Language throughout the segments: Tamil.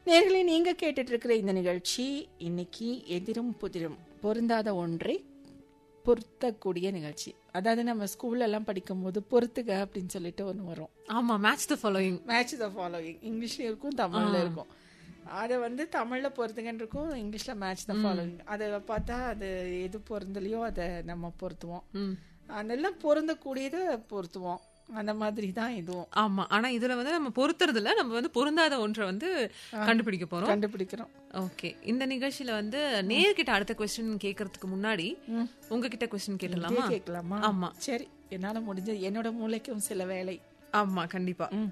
நேர்களே நீங்க கேட்டுட்டு இருக்கிற இந்த நிகழ்ச்சி இன்னைக்கு எதிரும் புதிரும் பொருந்தாத ஒன்றை பொருத்தக்கூடிய நிகழ்ச்சி அதாவது நம்ம ஸ்கூல்ல எல்லாம் படிக்கும்போது பொறுத்துக அப்படின்னு சொல்லிட்டு ஒன்று வரும் ஆமா match the following match the following இங்கிலீஷ்லயும் இருக்கும் தமிழ்ல இருக்கும் அதை வந்து தமிழ்ல பொறுத்துங்கன்னு இருக்கும் இங்கிலீஷ்ல மேட்ச் த ஃபாலோயிங் அதை பார்த்தா அது எது பொருந்தலையோ அதை நம்ம பொருத்துவோம் அதெல்லாம் பொருந்தக்கூடியதை பொருத்துவோம் அந்த மாதிரி தான் இதுவும் ஆமா ஆனா இதுல வந்து நம்ம பொருத்துறதுல நம்ம வந்து பொருந்தாத ஒன்றை வந்து கண்டுபிடிக்க போறோம் கண்டுபிடிக்கிறோம் ஓகே இந்த நிகழ்ச்சியில வந்து நேர்கிட்ட அடுத்த கொஸ்டின் கேக்குறதுக்கு முன்னாடி உங்ககிட்ட கொஸ்டின் கேட்டலாமா இதே கேட்கலாமா ஆமா சரி என்னால முடிஞ்சது என்னோட மூளைக்கும் சில வேலை ஆமா கண்டிப்பா ம்.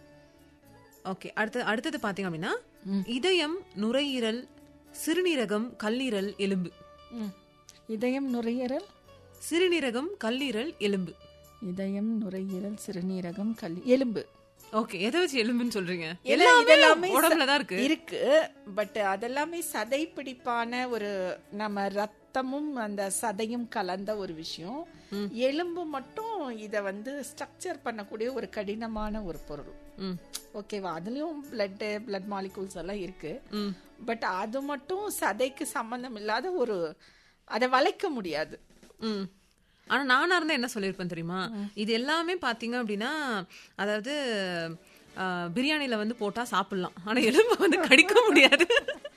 ஓகே அடுத்து அடுத்தது பாத்தீங்க அப்படின்னா இதயம் நுரையீரல் சிறுநீரகம் கல்லீரல் எலும்பு ம். இதயம் நுரையீரல் சிறுநீரகம் கல்லீரல் எலும்பு இதயம் நுரையீரல் சிறுநீரகம் கல்லி எலும்பு ஓகே எதை வச்சு எலும்புன்னு சொல்றீங்க எல்லாம் எல்லாமே இதெல்லாமே உடம்புல தான் இருக்கு இருக்கு பட் அதெல்லாமே சதை பிடிப்பான ஒரு நம்ம ரத்தமும் அந்த சதையும் கலந்த ஒரு விஷயம் எலும்பு மட்டும் இத வந்து ஸ்ட்ரக்சர் பண்ணக்கூடிய ஒரு கடினமான ஒரு பொருள் ம். ஓகேவா அதுலயும் பிளட் பிளட் மாலிகூல்ஸ் எல்லாம் இருக்கு ம். பட் அது மட்டும் சதைக்கு சம்பந்தம் இல்லாத ஒரு அதை வளைக்க முடியாது ம். ஆனா நானா இருந்தா என்ன சொல்லியிருப்பேன் தெரியுமா இது எல்லாமே பாத்தீங்க அப்படின்னா அதாவது ஆ, பிரியாணில வந்து போட்டா சாப்பிடலாம் ஆனா எலும்பு வந்து கடிக்க முடியாது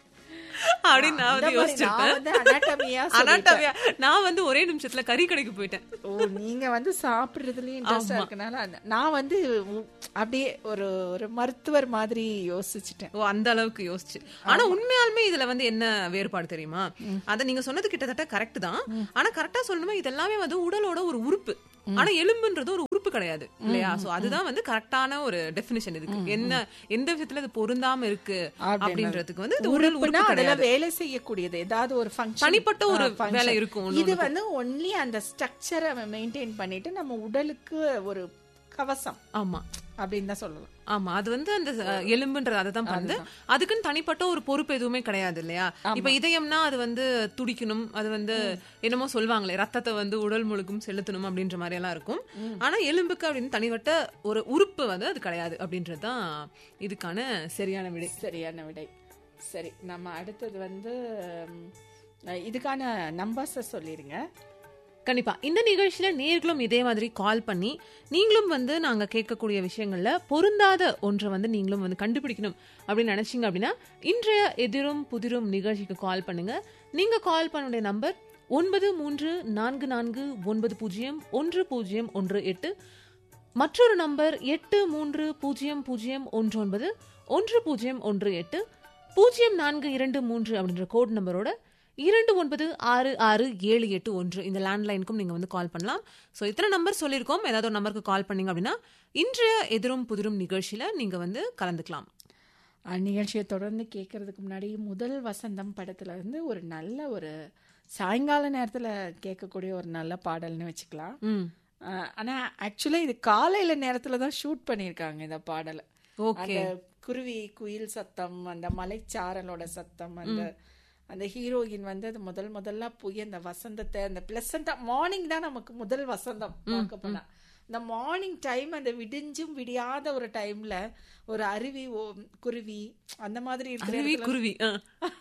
அப்படின்னு நான் அந்த வந்து மாதிரி நான் யோசிச்சிருப்பேன் வந்து anatomy-ஆ சொல்லிட்டேன். அனாட்டமியா நான் வந்து ஒரே நிமிஷத்துல கறி கடைக்கு போயிட்டேன் ஓ நீங்க வந்து சாப்பிடுறதுலயும் இன்ட்ரெஸ்டா இருக்கனால அந்த- நான் வந்து உ- அப்படியே ஒரு ஒரு மருத்துவர் மாதிரி யோசிச்சுட்டேன் ஓ அந்த அளவுக்கு யோசிச்சு ஆனா உண்மையாலுமே இதுல வந்து என்ன வேறுபாடு தெரியுமா அத நீங்க சொன்னது கிட்டத்தட்ட கரெக்ட் தான் ஆனா கரெக்டா சொல்லணுமா இது எல்லாமே வந்து உடலோட ஒரு உறுப்பு ஆனா எலும்புன்றது ஒரு உறுப்பு கிடையாது இல்லையா சோ அதுதான் வந்து கரெக்டான ஒரு டெபினிஷன் இதுக்கு என்ன எந்த விதத்துல இது பொருந்தாம இருக்கு அப்படின்றதுக்கு வந்து இது உடல் உறுப்புனா உறுப்பு அதுல கிடையாது வேலை செய்யக்கூடியது ஏதாவது ஒரு ஃபங்க்ஷன் தனிப்பட்ட ஒரு வேலை இருக்கும் இது வந்து ஒன்லி அந்த ஸ்ட்ரக்சரை மெயின்டைன் பண்ணிட்டு நம்ம உடலுக்கு ஒரு கவசம் ஆமா அப்படின்னு தான் சொல்லலாம் ஆமா அது வந்து அந்த அஹ், எலும்புன்றது அதை தான் பண்ணுது அதுக்குன்னு தனிப்பட்ட ஒரு பொறுப்பு எதுவுமே கிடையாது இல்லையா இப்ப இதயம்னா அது வந்து துடிக்கணும் அது வந்து என்னமோ சொல்லுவாங்களே ரத்தத்தை வந்து உடல் முழுக்கும் செலுத்தணும் அப்படின்ற மாதிரி எல்லாம் இருக்கும் ஆனா எலும்புக்கு அப்படின்னு தனிப்பட்ட ஒரு உறுப்பு வந்து அது கிடையாது அப்படின்றது தான் இதுக்கான சரியான விடை சரியான விடை சரி நம்ம அடுத்தது வந்து ம், இதுக்கான நம்பர்ஸை சொல்லிருங்க கண்டிப்பா இந்த நிகழ்ச்சியில நேர்களும் இதே மாதிரி கால் பண்ணி நீங்களும் வந்து நாங்க கேட்கக்கூடிய விஷயங்கள்ல பொருந்தாத ஒன்றை வந்து நீங்களும் வந்து கண்டுபிடிக்கணும் அப்படின்னு நினைச்சீங்க அப்படின்னா இன்றைய எதிரும் புதிரும் நிகழ்ச்சிக்கு கால் பண்ணுங்க நீங்க கால் பண்ணுடைய நம்பர் ஒன்பது மூன்று நான்கு நான்கு ஒன்பது பூஜ்ஜியம் ஒன்று பூஜ்ஜியம் ஒன்று எட்டு மற்றொரு நம்பர் எட்டு மூன்று பூஜ்ஜியம் பூஜ்ஜியம் ஒன்று ஒன்பது ஒன்று பூஜ்ஜியம் ஒன்று எட்டு பூஜ்ஜியம் நான்கு இரண்டு மூன்று அப்படின்ற கோட் நம்பரோட இரண்டு ஒன்பது ஆறு ஆறு ஏழு எட்டு ஒன்று இந்த லேண்ட்லைனுக்கும் நீங்கள் வந்து கால் பண்ணலாம் ஸோ இத்தனை நம்பர் சொல்லியிருக்கோம் ஏதாவது ஒரு நம்பருக்கு கால் பண்ணீங்க அப்படின்னா இன்றைய எதிரும் புதிரும் நிகழ்ச்சியில் நீங்கள் வந்து கலந்துக்கலாம் அஹ், நிகழ்ச்சியை தொடர்ந்து கேட்கறதுக்கு முன்னாடி முதல் வசந்தம் படத்துல இருந்து ஒரு நல்ல ஒரு சாயங்கால நேரத்துல கேட்கக்கூடிய ஒரு நல்ல பாடல்னு வச்சுக்கலாம் ம் அஹ், ஆனா ஆக்சுவலா இது காலையில நேரத்துல தான் ஷூட் பண்ணியிருக்காங்க இந்த பாடலை ஓகே அந்த குருவி குயில் சத்தம் அந்த மலைச்சாரலோட சத்தம் அந்த அந்த ஹீரோயின் வந்து அது முதல் முதல்ல போய் அந்த வசந்தத்தை அந்த பிளசண்டா மார்னிங் தான் நமக்கு முதல் வசந்தம் பார்க்க போனா இந்த மார்னிங் டைம் அந்த விடிஞ்சும் விடியாத ஒரு டைம்ல ஒரு அருவி ஓ- குருவி அந்த மாதிரி இருக்கிற அருவி இடத்துல- குருவி ஆ.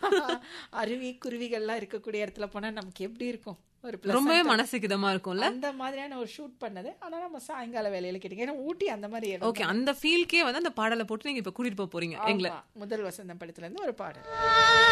அருவி குருவிகள்லாம் இருக்கக்கூடிய இடத்துல போனா நமக்கு எப்படி இருக்கும் ஒரு ரொம்பவே pleasant-ஆ. மனசுக்கு இதமா இருக்கும்ல அந்த மாதிரியான ஒரு ஷூட் பண்ணது ஆனா நம்ம சாயங்கால வேலையில கேட்டீங்க ஏன்னா ஊட்டி அந்த மாதிரி இடம் ஓகே அந்த ஃபீல்க்கே வந்து அந்த பாடலை போட்டு நீங்க இப்ப கூட்டிட்டு போக போறீங்க எங்களை ஆமா. முதல் வசந்தம் படத்துல இருந்து ஒரு பாடல்